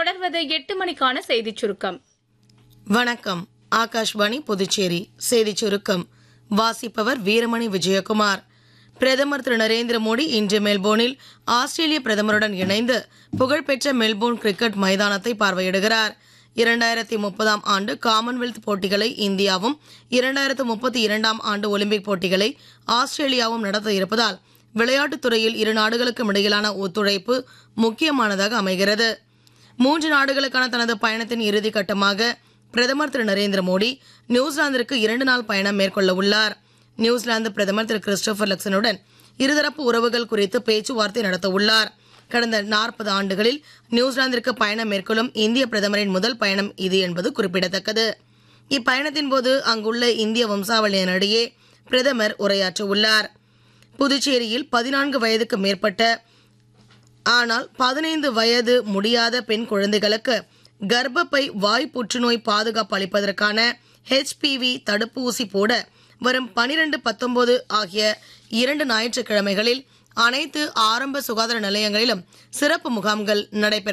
தொடர்வது எட்டு மணிக்கான செய்திச் சுருக்கம் வணக்கம் ஆகாஷ்வாணி புதுச்சேரி செய்திச் சுருக்கம் வாசிப்பவர் வீரமணி விஜயகுமார் பிரதமர் திரு நரேந்திர மோடி இன்று மெல்போர்னில் ஆஸ்திரேலிய பிரதமருடன் இணைந்து புகழ்பெற்ற மெல்போர்ன் கிரிக்கெட் மைதானத்தை பார்வையிடுகிறார் இரண்டாயிரத்தி முப்பதாம் ஆண்டு காமன்வெல்த் போட்டிகளை இந்தியாவும் இரண்டாயிரத்து முப்பத்தி இரண்டாம் ஆண்டு ஒலிம்பிக் போட்டிகளை ஆஸ்திரேலியாவும் நடத்த இருப்பதால் விளையாட்டுத் துறையில் இரு நாடுகளுக்கும் இடையிலான ஒத்துழைப்பு முக்கியமானதாக அமைகிறது மூன்று நாடுகளுக்கான தனது பயணத்தின் இறுதி கட்டமாக பிரதமர் திரு நரேந்திர மோடி நியூசிலாந்திற்கு இரண்டு நாள் பயணம் மேற்கொள்ள உள்ளார் நியூசிலாந்து பிரதமர் திரு கிறிஸ்டோபர் லக்சனுடன் இருதரப்பு உறவுகள் குறித்து பேச்சுவார்த்தை நடத்த உள்ளார் கடந்த நாற்பது ஆண்டுகளில் நியூசிலாந்திற்கு பயணம் மேற்கொள்ளும் இந்திய பிரதமரின் முதல் பயணம் இது என்பது குறிப்பிடத்தக்கது இப்பயணத்தின் போது அங்குள்ள இந்திய வம்சாவளியினரிடையே பிரதமர் உரையாற்ற உள்ளார் புதுச்சேரியில் பதினான்கு வயதுக்கு மேற்பட்ட ஆனால் பதினைந்து வயது முடியாத பெண் குழந்தைகளுக்கு கர்ப்பப்பை வாய் புற்றுநோய் பாதுகாப்பு அளிப்பதற்கான ஹெச்பிவி தடுப்பூசி போட வரும் பனிரெண்டு பத்தொன்பது ஆகிய இரண்டு ஞாயிற்றுக்கிழமைகளில் அனைத்து ஆரம்ப சுகாதார நிலையங்களிலும் சிறப்பு முகாம்கள் நடைபெற